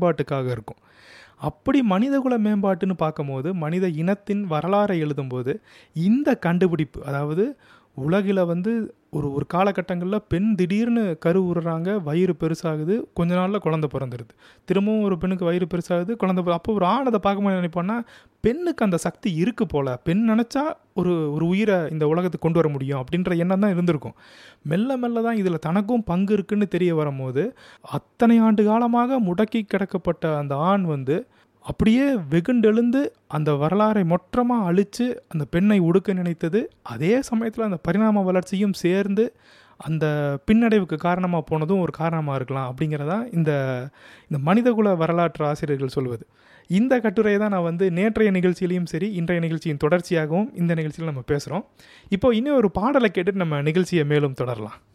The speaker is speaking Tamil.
மேம்பாட்டுக்காக இருக்கும் அப்படி மனிதகுல மேம்பாட்டுன்னு பார்க்கும்போது மனித இனத்தின் வரலாறை எழுதும்போது இந்த கண்டுபிடிப்பு அதாவது உலகில் வந்து ஒரு ஒரு காலகட்டங்களில் பெண் திடீர்னு கரு உருறாங்க வயிறு பெருசாகுது கொஞ்ச நாளில் குழந்தை பிறந்துருது திரும்பவும் ஒரு பெண்ணுக்கு வயிறு பெருசாகுது குழந்தை பிற- அப்போ ஒரு ஆண் அதை பார்க்கும்போது நினைப்போன்னா பெண்ணுக்கு அந்த சக்தி இருக்குது போல பெண் நினச்சா ஒரு ஒரு உயிரை இந்த உலகத்துக்கு கொண்டு வர முடியும் அப்படின்ற எண்ணம் தான் இருந்திருக்கும் மெல்ல மெல்ல தான் இதில் தனக்கும் பங்கு இருக்குன்னு தெரிய வரும்போது அத்தனை ஆண்டு காலமாக முடக்கி கிடக்கப்பட்ட அந்த ஆண் வந்து அப்படியே வெகுண்டெழுந்து அந்த வரலாறை மொற்றமாக அழித்து அந்த பெண்ணை ஒடுக்க நினைத்தது அதே சமயத்தில் அந்த பரிணாம வளர்ச்சியும் சேர்ந்து அந்த பின்னடைவுக்கு காரணமாக போனதும் ஒரு காரணமாக இருக்கலாம் அப்படிங்கிறதா இந்த இந்த மனிதகுல வரலாற்று ஆசிரியர்கள் சொல்வது இந்த கட்டுரையை தான் நான் வந்து நேற்றைய நிகழ்ச்சியிலையும் சரி இன்றைய நிகழ்ச்சியின் தொடர்ச்சியாகவும் இந்த நிகழ்ச்சியில் நம்ம பேசுகிறோம் இப்போ இன்னும் ஒரு பாடலை கேட்டுட்டு நம்ம நிகழ்ச்சியை மேலும் தொடரலாம்